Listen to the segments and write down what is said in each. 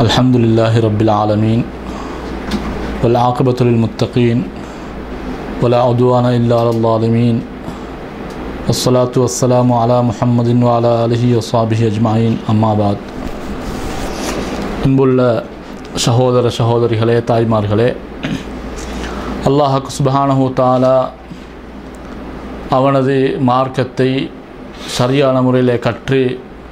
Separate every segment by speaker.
Speaker 1: الحمد لله رب العالمين والعاقبة للمتقين ولا عدوان إلا على الظالمين والصلاة والسلام على محمد وعلى آله وصحبه أجمعين أما بعد அன்புள்ள சகோதர சகோதரிகளே தாய்மார்களே அல்லாஹ் சுபஹானஹு தாலா அவனது மார்க்கத்தை சரியான முறையில் கற்று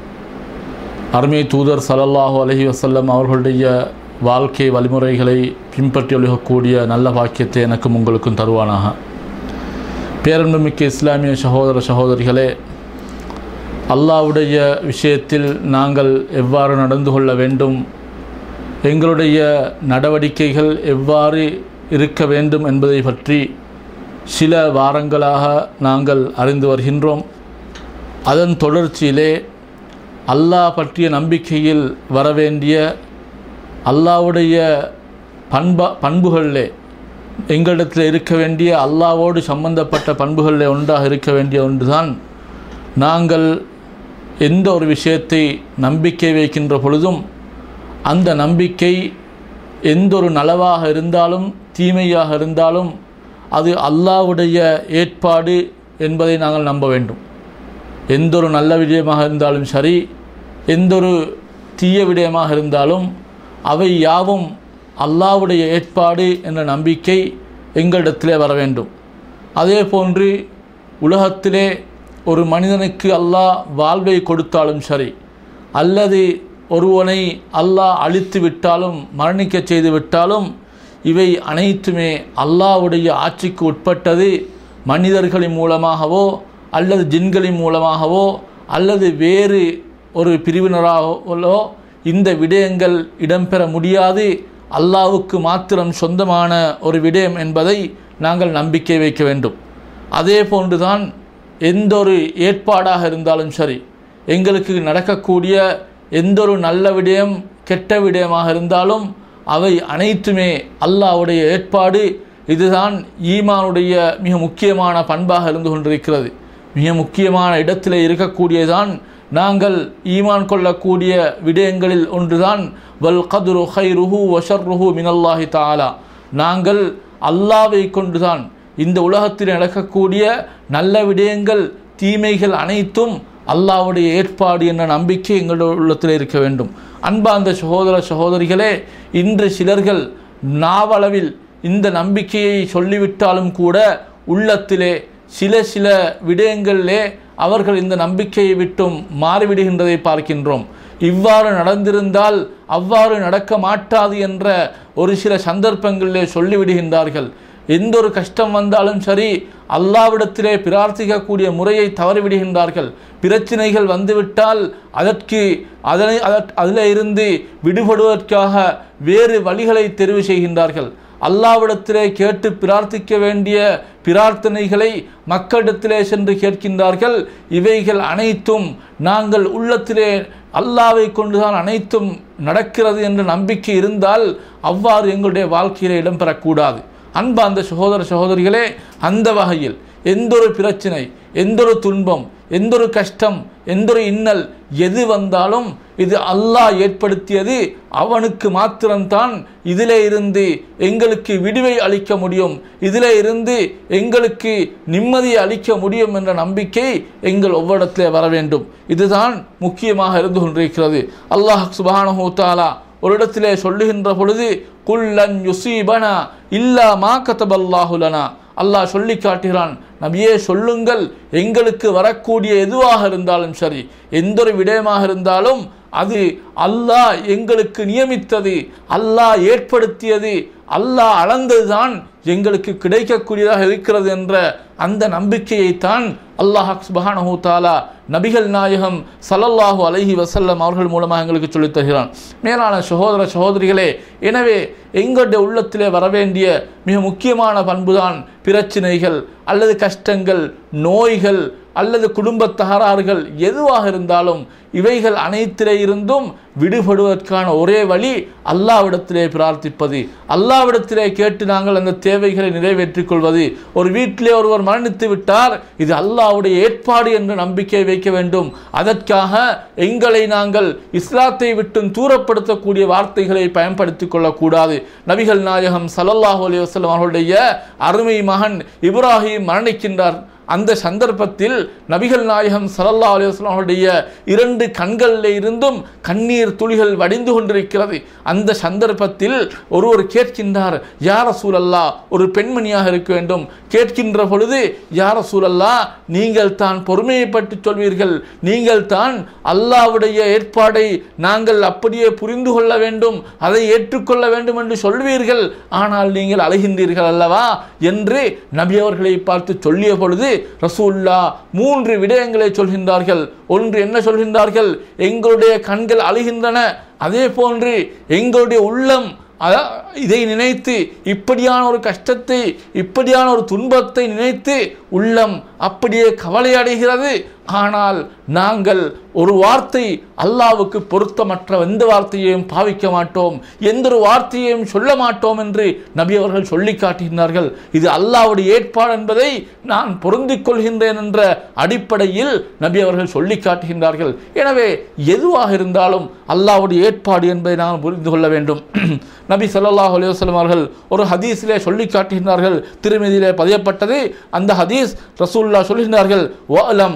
Speaker 1: அருமை தூதர் சல்லல்லாஹு அலஹி வசல்லம் அவர்களுடைய வாழ்க்கை வழிமுறைகளை பின்பற்றி ஒழுகக்கூடிய நல்ல பாக்கியத்தை எனக்கும் உங்களுக்கும் தருவானாக பேரன்புமிக்க இஸ்லாமிய சகோதர சகோதரிகளே அல்லாவுடைய விஷயத்தில் நாங்கள் எவ்வாறு நடந்து கொள்ள வேண்டும் எங்களுடைய நடவடிக்கைகள் எவ்வாறு இருக்க வேண்டும் என்பதை பற்றி சில வாரங்களாக நாங்கள் அறிந்து வருகின்றோம் அதன் தொடர்ச்சியிலே அல்லாஹ் பற்றிய நம்பிக்கையில் வரவேண்டிய அல்லாவுடைய பண்பா பண்புகளிலே எங்களிடத்தில் இருக்க வேண்டிய அல்லாவோடு சம்பந்தப்பட்ட பண்புகளிலே ஒன்றாக இருக்க வேண்டிய ஒன்றுதான் நாங்கள் எந்த ஒரு விஷயத்தை நம்பிக்கை வைக்கின்ற பொழுதும் அந்த நம்பிக்கை எந்த ஒரு நலவாக இருந்தாலும் தீமையாக இருந்தாலும் அது அல்லாவுடைய ஏற்பாடு என்பதை நாங்கள் நம்ப வேண்டும் எந்த ஒரு நல்ல விடயமாக இருந்தாலும் சரி எந்த ஒரு தீய விடயமாக இருந்தாலும் அவை யாவும் அல்லாவுடைய ஏற்பாடு என்ற நம்பிக்கை எங்களிடத்திலே வர வேண்டும் அதே போன்று உலகத்திலே ஒரு மனிதனுக்கு அல்லாஹ் வாழ்வை கொடுத்தாலும் சரி அல்லது ஒருவனை அல்லாஹ் அழித்து விட்டாலும் மரணிக்க செய்து விட்டாலும் இவை அனைத்துமே அல்லாவுடைய ஆட்சிக்கு உட்பட்டது மனிதர்களின் மூலமாகவோ அல்லது ஜின்களின் மூலமாகவோ அல்லது வேறு ஒரு பிரிவினராகவோ இந்த விடயங்கள் இடம்பெற முடியாது அல்லாவுக்கு மாத்திரம் சொந்தமான ஒரு விடயம் என்பதை நாங்கள் நம்பிக்கை வைக்க வேண்டும் அதே போன்றுதான் எந்த ஒரு ஏற்பாடாக இருந்தாலும் சரி எங்களுக்கு நடக்கக்கூடிய எந்த ஒரு நல்ல விடயம் கெட்ட விடயமாக இருந்தாலும் அவை அனைத்துமே அல்லாவுடைய ஏற்பாடு இதுதான் ஈமானுடைய மிக முக்கியமான பண்பாக இருந்து கொண்டிருக்கிறது மிக முக்கியமான இடத்தில் இருக்கக்கூடியதான் நாங்கள் ஈமான் கொள்ளக்கூடிய விடயங்களில் ஒன்றுதான் வல் கதுரு ஹைருஹு வஷர்ருஹு மினல்லாஹி தாலா நாங்கள் அல்லாவை கொண்டுதான் இந்த உலகத்தில் நடக்கக்கூடிய நல்ல விடயங்கள் தீமைகள் அனைத்தும் அல்லாவுடைய ஏற்பாடு என்ற நம்பிக்கை எங்களுடைய உள்ளத்தில் இருக்க வேண்டும் அன்பார்ந்த சகோதர சகோதரிகளே இன்று சிலர்கள் நாவளவில் இந்த நம்பிக்கையை சொல்லிவிட்டாலும் கூட உள்ளத்திலே சில சில விடயங்களிலே அவர்கள் இந்த நம்பிக்கையை விட்டும் மாறிவிடுகின்றதை பார்க்கின்றோம் இவ்வாறு நடந்திருந்தால் அவ்வாறு நடக்க மாட்டாது என்ற ஒரு சில சந்தர்ப்பங்களிலே சொல்லிவிடுகின்றார்கள் எந்த ஒரு கஷ்டம் வந்தாலும் சரி அல்லாவிடத்திலே பிரார்த்திக்கக்கூடிய முறையை தவறிவிடுகின்றார்கள் பிரச்சனைகள் வந்துவிட்டால் அதற்கு அதனை அதில் இருந்து விடுபடுவதற்காக வேறு வழிகளை தெரிவு செய்கின்றார்கள் அல்லாவிடத்திலே கேட்டு பிரார்த்திக்க வேண்டிய பிரார்த்தனைகளை மக்களிடத்திலே சென்று கேட்கின்றார்கள் இவைகள் அனைத்தும் நாங்கள் உள்ளத்திலே அல்லாவை கொண்டுதான் அனைத்தும் நடக்கிறது என்ற நம்பிக்கை இருந்தால் அவ்வாறு எங்களுடைய வாழ்க்கையில் இடம்பெறக்கூடாது அன்பா அந்த சகோதர சகோதரிகளே அந்த வகையில் எந்த ஒரு பிரச்சனை எந்த ஒரு துன்பம் எந்த ஒரு கஷ்டம் எந்த ஒரு இன்னல் எது வந்தாலும் இது அல்லாஹ் ஏற்படுத்தியது அவனுக்கு மாத்திரம்தான் இதிலே இருந்து எங்களுக்கு விடுவை அளிக்க முடியும் இதிலே இருந்து எங்களுக்கு நிம்மதியை அளிக்க முடியும் என்ற நம்பிக்கை எங்கள் ஒவ்வொருத்திலே வர வேண்டும் இதுதான் முக்கியமாக இருந்து கொண்டிருக்கிறது அல்லாஹ் சுபானஹூ தாலா ஒரு இடத்திலே சொல்லுகின்ற பொழுது குல்லன் யுசீபனா இல்லா மா கதபல்லாஹுலனா அல்லாஹ் சொல்லி காட்டுகிறான் நபியே சொல்லுங்கள் எங்களுக்கு வரக்கூடிய எதுவாக இருந்தாலும் சரி எந்த ஒரு விடயமாக இருந்தாலும் அது அல்லாஹ் எங்களுக்கு நியமித்தது அல்லாஹ் ஏற்படுத்தியது அல்லாஹ் அளந்ததுதான் எங்களுக்கு கிடைக்கக்கூடியதாக இருக்கிறது என்ற அந்த நம்பிக்கையைத்தான் அல்லாஹ் சுபஹானஹூ தாலா நபிகள் நாயகம் சல்லல்லாஹு அலஹி வசல்லம் அவர்கள் மூலமாக எங்களுக்கு சொல்லித் தருகிறான் மேலான சகோதர சகோதரிகளே எனவே எங்களுடைய உள்ளத்திலே வரவேண்டிய மிக முக்கியமான பண்புதான் பிரச்சினைகள் அல்லது கஷ்டங்கள் நோய்கள் அல்லது குடும்ப தகராறுகள் எதுவாக இருந்தாலும் இவைகள் அனைத்திலே இருந்தும் விடுபடுவதற்கான ஒரே வழி அல்லாவிடத்திலே பிரார்த்திப்பது அல்லாவிடத்திலே கேட்டு நாங்கள் அந்த தேவைகளை நிறைவேற்றிக் கொள்வது ஒரு வீட்டிலே ஒருவர் மரணித்து விட்டார் இது அல்லாவுடைய ஏற்பாடு என்று நம்பிக்கை வைக்க வேண்டும் அதற்காக எங்களை நாங்கள் இஸ்லாத்தை விட்டும் தூரப்படுத்தக்கூடிய வார்த்தைகளை பயன்படுத்திக் கொள்ளக்கூடாது நபிகள் நாயகம் ஸல்லல்லாஹு அலைஹி வஸல்லம் அவர்களுடைய அருமை மகன் இப்ராஹிம் மரணிக்கின்றார் அந்த சந்தர்ப்பத்தில் நபிகள் நாயகம் ஸல்லல்லாஹு அலைஹி வஸல்லம் அவருடைய இரண்டு கண்களில் இருந்தும் கண்ணீர் துளிகள் வடிந்து கொண்டிருக்கிறது அந்த சந்தர்ப்பத்தில் ஒருவர் கேட்கின்றார் யார் ரசூலல்லா ஒரு பெண்மணியாக இருக்க வேண்டும் கேட்கின்ற பொழுது யார் ரசூலல்லா நீங்கள் தான் பொறுமையை பற்றி சொல்வீர்கள் நீங்கள் தான் அல்லாவுடைய ஏற்பாடை நாங்கள் அப்படியே புரிந்து கொள்ள வேண்டும் அதை ஏற்றுக்கொள்ள வேண்டும் என்று சொல்வீர்கள் ஆனால் நீங்கள் அழுகின்றீர்கள் அல்லவா என்று நபி அவர்களை பார்த்து சொல்லிய பொழுது ரசூல்லா மூன்று விடயங்களை சொல்கின்றார்கள் ஒன்று என்ன சொல்கின்றார்கள் எங்களுடைய கண்கள் அழுகின்றன அதே போன்று எங்களுடைய உள்ளம் அத- இதை நினைத்து இப்படியான ஒரு கஷ்டத்தை இப்படியான ஒரு துன்பத்தை நினைத்து உள்ளம் அப்படியே கவலை அடைகிறது ஆனால் நாங்கள் ஒரு வார்த்தை அல்லாவுக்கு பொருத்தமற்ற எந்த வார்த்தையையும் பாவிக்க மாட்டோம் எந்த ஒரு வார்த்தையையும் சொல்ல மாட்டோம் என்று நபி அவர்கள் சொல்லி காட்டுகின்றார்கள் இது அல்லாவுடைய ஏற்பாடு என்பதை நான் பொருந்திக் கொள்கின்றேன் என்ற அடிப்படையில் நபி அவர்கள் சொல்லி காட்டுகின்றார்கள் எனவே எதுவாக இருந்தாலும் அல்லாவுடைய ஏற்பாடு என்பதை நாம் புரிந்து கொள்ள வேண்டும் நபி ஸல்லல்லாஹு அலைஹி வஸல்லம் அவர்கள் ஒரு ஹதீஸிலே சொல்லி காட்டுகின்றார்கள் திருமதியிலே பதியப்பட்டது அந்த ஹதீஸ் ரசூலுல்லாஹ் சொல்கின்றார்கள் வஅலம்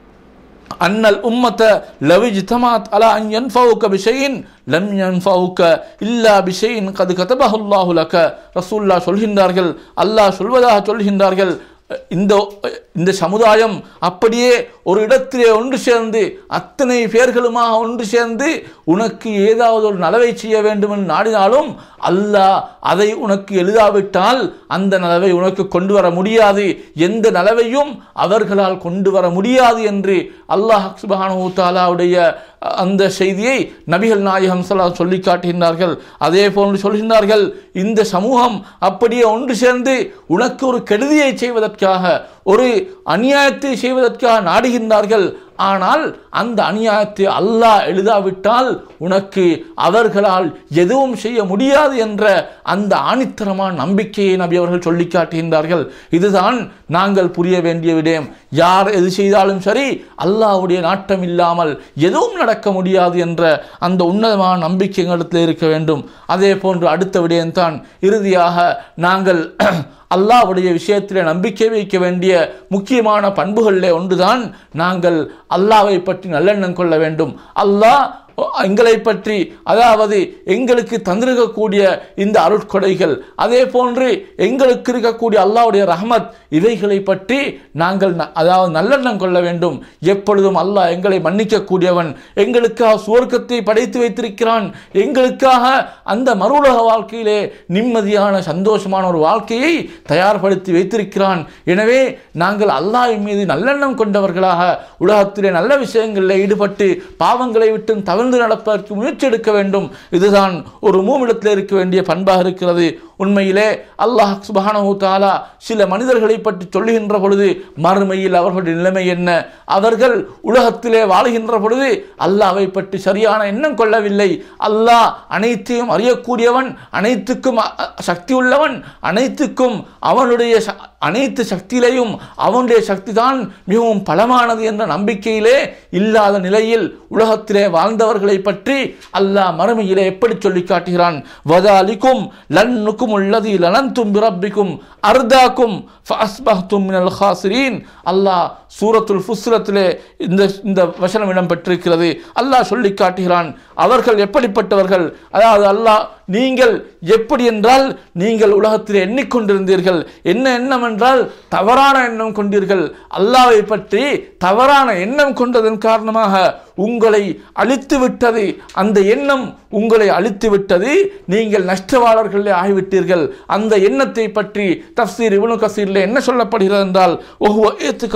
Speaker 1: அன்னல் உம்மத்த லவ் இஜ்தமாத் அலா அன் யன்ஃபவுக பிஷைஇன் லம் யன்ஃபவுக இல்லா பிஷைஇன் கது கதபஹு அல்லாஹு லக ரசூலுல்லாஹ் சொல்கின்றார்கள் அல்லாஹ் சொல்வதாக சொல்கின்றார்கள் இந்த இந்த சமுதாயம் அப்படியே ஒரு இடத்திலே ஒன்று சேர்ந்து அத்தனை பேர்களுமாக ஒன்று சேர்ந்து உனக்கு ஏதாவது ஒரு நலவை செய்ய வேண்டும் என்று நாடினாலும் அல்லாஹ் அதை உனக்கு எழுதாவிட்டால் அந்த நலவை உனக்கு கொண்டு வர முடியாது எந்த நலவையும் அவர்களால் கொண்டு வர முடியாது என்று அல்லாஹ் சுபஹானஹு தாலாவுடைய அந்த செய்தியை நபிகள் நாயகம் ஸல்லல்லாஹு சொல்லி காட்டுகின்றார்கள் அதே போன்று சொல்கின்றார்கள் இந்த சமூகம் அப்படியே ஒன்று சேர்ந்து உனக்கு ஒரு கெடுதியை செய்வதற்காக ஒரு அநியாயத்தை செய்வதற்காக நாடுகின்றார்கள் ஆனால் அந்த அநியாயத்தை அல்லாஹ் எழுதாவிட்டால் உனக்கு அவர்களால் எதுவும் செய்ய முடியாது என்ற அந்த ஆணித்தரமான நம்பிக்கையை நபி அவர்கள் சொல்லி காட்டுகின்றார்கள் இதுதான் நாங்கள் புரிய வேண்டிய விடயம் யார் எது செய்தாலும் சரி அல்லாஹ்வுடைய நாட்டம் இல்லாமல் எதுவும் நடக்க முடியாது என்ற அந்த உன்னதமான நம்பிக்கை எங்களிடத்தில் இருக்க வேண்டும் அதே போன்று அடுத்த விடயம்தான் இறுதியாக நாங்கள் அல்லாஹ்வுடைய விஷயத்திலே நம்பிக்கை வைக்க வேண்டிய முக்கியமான பண்புகளிலே ஒன்றுதான் நாங்கள் அல்லாவை பற்றி நல்லெண்ணம் கொள்ள வேண்டும் அல்லாஹ் எங்களை பற்றி அதாவது எங்களுக்கு தந்திருக்கக்கூடிய இந்த அருட்கொடைகள் அதே போன்று எங்களுக்கு இருக்கக்கூடிய அல்லாஹ்வுடைய ரஹமத் இவைகளை பற்றி நாங்கள் ந- அதாவது நல்லெண்ணம் கொள்ள வேண்டும் எப்பொழுதும் அல்லாஹ் எங்களை மன்னிக்கக்கூடியவன் எங்களுக்காக சுவர்க்கத்தை படைத்து வைத்திருக்கிறான் எங்களுக்காக அந்த மறுவுலக வாழ்க்கையிலே நிம்மதியான சந்தோஷமான ஒரு வாழ்க்கையை தயார்படுத்தி வைத்திருக்கிறான் எனவே நாங்கள் அல்லாஹ்வின் மீது நல்லெண்ணம் கொண்டவர்களாக உலகத்திலே நல்ல விஷயங்களில் ஈடுபட்டு பாவங்களை விட்டும் தவிர்த்து நடப்பதற்கு முயற்சி எடுக்க வேண்டும் இதுதான் ஒரு மூமிடத்தில் இருக்க வேண்டிய பண்பாக இருக்கிறது உண்மையிலே அல்லாஹ் சுபஹானஹு தஆலா சில மனிதர்களை பற்றி சொல்லுகின்ற பொழுது மறுமையில் அவர்களுடைய நிலைமை என்ன அவர்கள் உலகத்திலே வாழுகின்ற பொழுது அல்லாஹ்வை பற்றி சரியான எண்ணம் கொள்ளவில்லை அல்லாஹ் அனைத்தையும் அறியக்கூடியவன் அனைத்துக்கும் அ- அ- சக்தி உள்ளவன் அனைத்துக்கும் அவனுடைய ச- அனைத்து சக்தியிலையும் அவனுடைய சக்தி தான் மிகவும் பலமானது என்ற நம்பிக்கையிலே இல்லாத நிலையில் உலகத்திலே வாழ்ந்தவர்களை பற்றி அல்லாஹ் மறுமையிலே எப்படி சொல்லி காட்டுகிறான் வதாலிக்கும் லன்னுக்கும் உள்ளதி லனந்தும் பிரப்பிக்கும் அர்தாக்கும் ஃபஅஸ்பஹ்தும் மினல் ஹாசிரீன் அல்லாஹ் சூரத்துல் ஃபுஸ்ரத்திலே இந்த இந்த வசனம் இடம் பெற்றிருக்கிறது அல்லாஹ் சொல்லி காட்டுகிறான் அவர்கள் எப்படிப்பட்டவர்கள் அதாவது அல்லாஹ் நீங்கள் எப்படி என்றால் நீங்கள் உலகத்தில் எண்ணிக்கொண்டிருந்தீர்கள் என்ன எண்ணம் என்றால் தவறான எண்ணம் கொண்டீர்கள் அல்லாவை பற்றி தவறான எண்ணம் கொண்டதன் காரணமாக உங்களை அழித்து விட்டது அந்த எண்ணம் உங்களை அழித்து விட்டது நீங்கள் நஷ்டவாளர்களே ஆகிவிட்டீர்கள் அந்த எண்ணத்தை பற்றி தஃசீர் இப்னு கசீரில் என்ன சொல்லப்படுகிறது என்றால் ஒவ்வொரு ஏத்துக்காதுக்கும்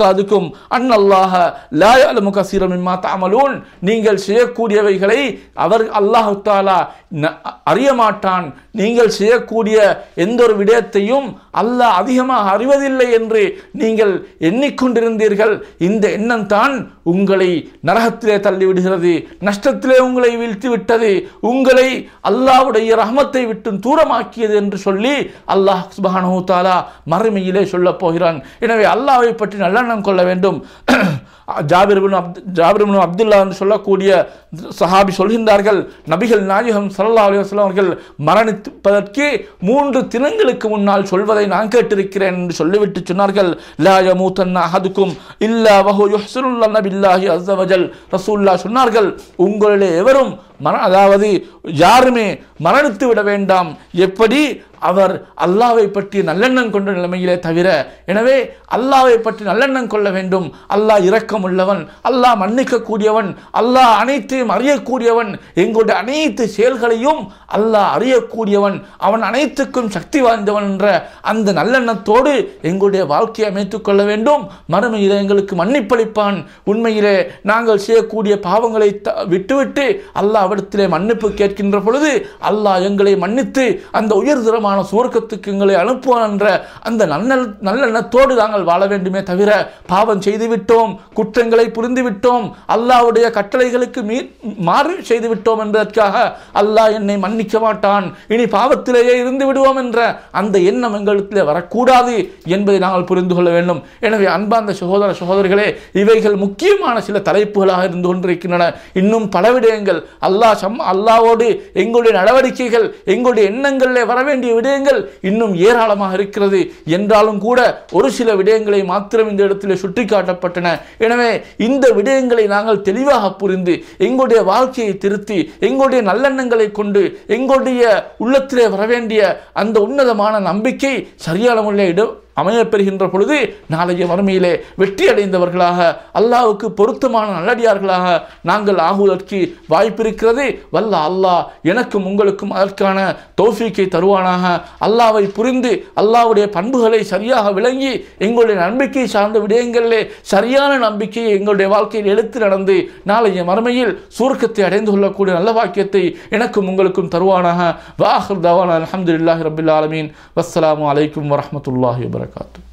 Speaker 1: அன் அல்லாஹ லா யஅலமு கஸீரம் மிம்மா தஅமலூன் நீங்கள் செய்யக்கூடியவைகளை அவர் அல்லாஹ் தாலா ந- அறிய மாட்டான் நீங்கள் செய்யக்கூடிய எந்த ஒரு விடயத்தையும் அல்லாஹ் அதிகமாக அறிவதில்லை என்று நீங்கள் எண்ணிக்கொண்டிருந்தீர்கள் இந்த எண்ணம் தான் உங்களை நரகத்திலே தள்ளிவிடுகிறது நஷ்டத்திலே உங்களை வீழ்த்தி விட்டது உங்களை அல்லாஹ்வுடைய ரஹமத்தை விட்டு தூரமாக்கியது என்று சொல்லி அல்லாஹ் சுப்ஹானஹு தஆலா மறுமையிலே சொல்லப் போகிறான் எனவே அல்லாஹ்வை பற்றி நல்லெண்ணம் கொள்ள வேண்டும் ஜாபிர் இப்னு அப்து ஜாபிர் இப்னு அப்துல்லா என்று சொல்லக்கூடிய சஹாபி சொல்கின்றார்கள் நபிகள் நாயகம் ஸல்லல்லாஹு அலைஹி வஸல்லம் அவர்கள் மரணிப்பதற்கு மூன்று தினங்களுக்கு முன்னால் சொல்வதை நான் கேட்டிருக்கிறேன் என்று சொல்லிவிட்டு சொன்னார்கள் லா யமூதன்ன அஹதுக்கும் இல்லா வஹு யுஹ்சினுல் பில்லாஹி அஸ்ஸ வஜல் ரசூலுல்லாஹ் சொன்னார்கள் உங்களிலே எவரும் மர அதாவது யாருமே மரணித்து விட வேண்டாம் எப்படி அவர் அல்லாவை பற்றி நல்லெண்ணம் கொண்ட நிலைமையிலே தவிர எனவே அல்லாவை பற்றி நல்லெண்ணம் கொள்ள வேண்டும் அல்லாஹ் இரக்கம் உள்ளவன் அல்லாஹ் மன்னிக்க கூடியவன் அல்லாஹ் அனைத்தையும் அறியக்கூடியவன் எங்களுடைய அனைத்து செயல்களையும் அல்லாஹ் அறியக்கூடியவன் அவன் அனைத்துக்கும் சக்தி வாய்ந்தவன் என்ற அந்த நல்லெண்ணத்தோடு எங்களுடைய வாழ்க்கையை அமைத்துக் கொள்ள வேண்டும் மறுமையிலே எங்களுக்கு மன்னிப்பளிப்பான் உண்மையிலே நாங்கள் செய்யக்கூடிய பாவங்களை த- விட்டுவிட்டு அல்லாஹ் அவரிடத்திலே மன்னிப்பு கேட்கின்ற பொழுது அல்லாஹ் எங்களை மன்னித்து அந்த உயர்தரமான சுவர்க்கத்துக்கு எங்களை அனுப்புவான் என்ற அந்த நல்ல நல்லெண்ணத்தோடு நாங்கள் வாழ வேண்டுமே தவிர பாவம் செய்து விட்டோம் குற்றங்களை புரிந்து விட்டோம் அல்லாஹ்வுடைய கட்டளைகளுக்கு மீ மாறு செய்து விட்டோம் என்பதற்காக அல்லாஹ் என்னை மன்னிக்க மாட்டான் இனி பாவத்திலேயே இருந்து விடுவோம் என்ற அந்த எண்ணம் எங்களுக்கு வரக்கூடாது என்பதை நாங்கள் புரிந்து கொள்ள வேண்டும் எனவே அன்பார்ந்த சகோதர சகோதரிகளே இவைகள் முக்கியமான சில தலைப்புகளாக இருந்து கொண்டிருக்கின்றன இன்னும் பல விடயங்கள் அல்லாஹ் சம் அல்லாவோடு எங்களுடைய நடவடிக்கைகள் எங்களுடைய எண்ணங்களிலே வர வேண்டிய விடயங்கள் இன்னும் ஏராளமாக இருக்கிறது என்றாலும் கூட ஒரு சில விடயங்களை மாத்திரம் இந்த இடத்திலே சுட்டிக்காட்டப்பட்டன எனவே இந்த விடயங்களை நாங்கள் தெளிவாக புரிந்து எங்களுடைய வாழ்க்கையை திருத்தி எங்களுடைய நல்லெண்ணங்களை கொண்டு எங்களுடைய உள்ளத்திலே வர வேண்டிய அந்த உன்னதமான நம்பிக்கை சரியான முறையில் இடம் அமையப்பெறுகின்ற பொழுது நாளைய மறுமையிலே வெற்றி அடைந்தவர்களாக அல்லாஹ்வுக்கு பொருத்தமான நல்லடியார்களாக நாங்கள் ஆகுவதற்கு வாய்ப்பிருக்கிறது வல்ல அல்லாஹ் எனக்கும் உங்களுக்கும் அதற்கான தௌஃபீக்கை தருவானாக அல்லாஹ்வை புரிந்து அல்லாஹ்வுடைய பண்புகளை சரியாக விளங்கி எங்களுடைய நம்பிக்கை சார்ந்த விடயங்களிலே சரியான நம்பிக்கையை எங்களுடைய வாழ்க்கையில் எடுத்து நடந்து நாளைய மறுமையில் சூர்க்கத்தை அடைந்து கொள்ளக்கூடிய நல்ல வாக்கியத்தை எனக்கும் உங்களுக்கும் தருவானாக வாஹர் தவான் அலமதுல்லாஹி ரபில் ஆலமீன் வஸ்ஸலாமு அலைக்கும் வரஹ்மத்துல்லாஹி வபரகாத்து